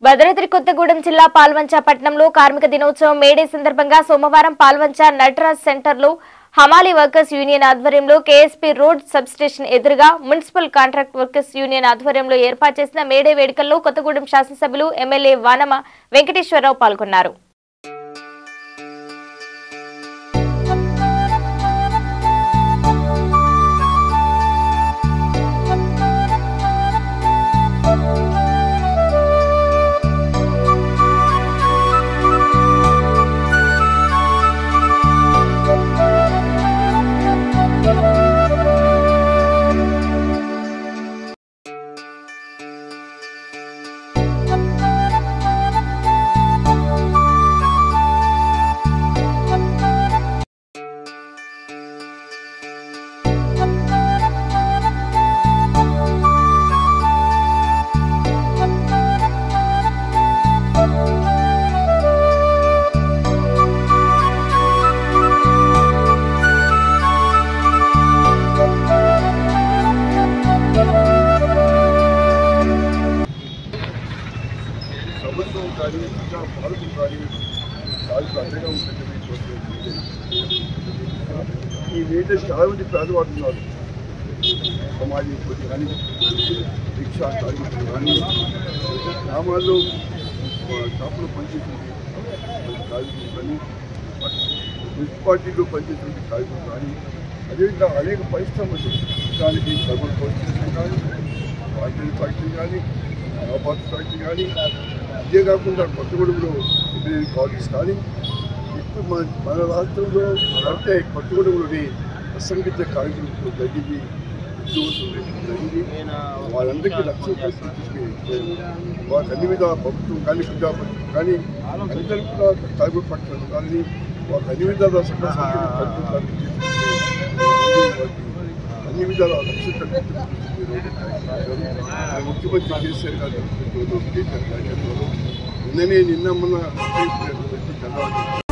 భద్రాద్రి కొత్తగూడెం జిల్లా పాల్వంచ పట్టణంలో కార్మిక దినోత్సవం మేడే సందర్భంగా సోమవారం పాల్వంచ నటరాజ్ సెంటర్లో హమాలీ వర్కర్స్ యూనియన్ ఆధ్వర్యంలో కేఎస్పీ రోడ్ సబ్ స్టేషన్ ఎదురుగా మున్సిపల్ కాంట్రాక్ట్ వర్కర్స్ యూనియన్ ఆధ్వర్యంలో ఏర్పాటు చేసిన మేడే వేడుకల్లో కొత్తగూడెం శాసనసభ్యులు ఎమ్మెల్యే వానమ వెంకటేశ్వరరావు పాల్గొన్నారు ప్రభుత్వం కానీ ఇంకా పాలకులు కానీ వాళ్ళకి అండగా ఉంటుందని కోరుకుంటున్నాను. ఈ మీటర్ చాలా మంది పేదవాళ్ళు ఉన్నారు సమాజం కొద్ది కానీ రిక్షా కార్మికులు కానీ గ్రామాల్లో ఆ, షాపులో పనిచేస్తుంది కార్మికులు కానీ మున్సిపాలిటీలో పనిచేటువంటి కార్మికులు కానీ అదేవిధంగా అనేక పరిశ్రమలు దానికి థర్మల్ పవర్ స్టేషన్ కానీ వాటర్ ఫ్యాక్టరీ కానీ వ్యాపార ఫ్యాక్టరీ కానీ ఇదే కాకుండా కొత్తగూడెంలో ఇంజనీరింగ్ కాలేజ్ కానీ ఇప్పుడు మన మన రాష్ట్రంలో అంటే కొత్తగూడెంలోని అసంఘటిత కార్మికులకు జరిగింది ఉద్యోగస్తులు జరిగింది వాళ్ళందరికీ లక్ష్యం కల్పించి వాళ్ళకి అన్ని విధాల ప్రభుత్వం కానీ ప్రజాప్రభుత్వం కానీ అందరూ కూడా కార్మిక పట్ల ఉండాలని వాళ్ళకి అన్ని విధాల సంఘటన కల్పించాలని అన్ని విధాల లక్ష్యం కల్పించారు ముఖ్యమంత్రి కేసీఆర్ గారు కేసీఆర్ గారు నిన్ననే నిన్న మొన్న చంద్రబాబు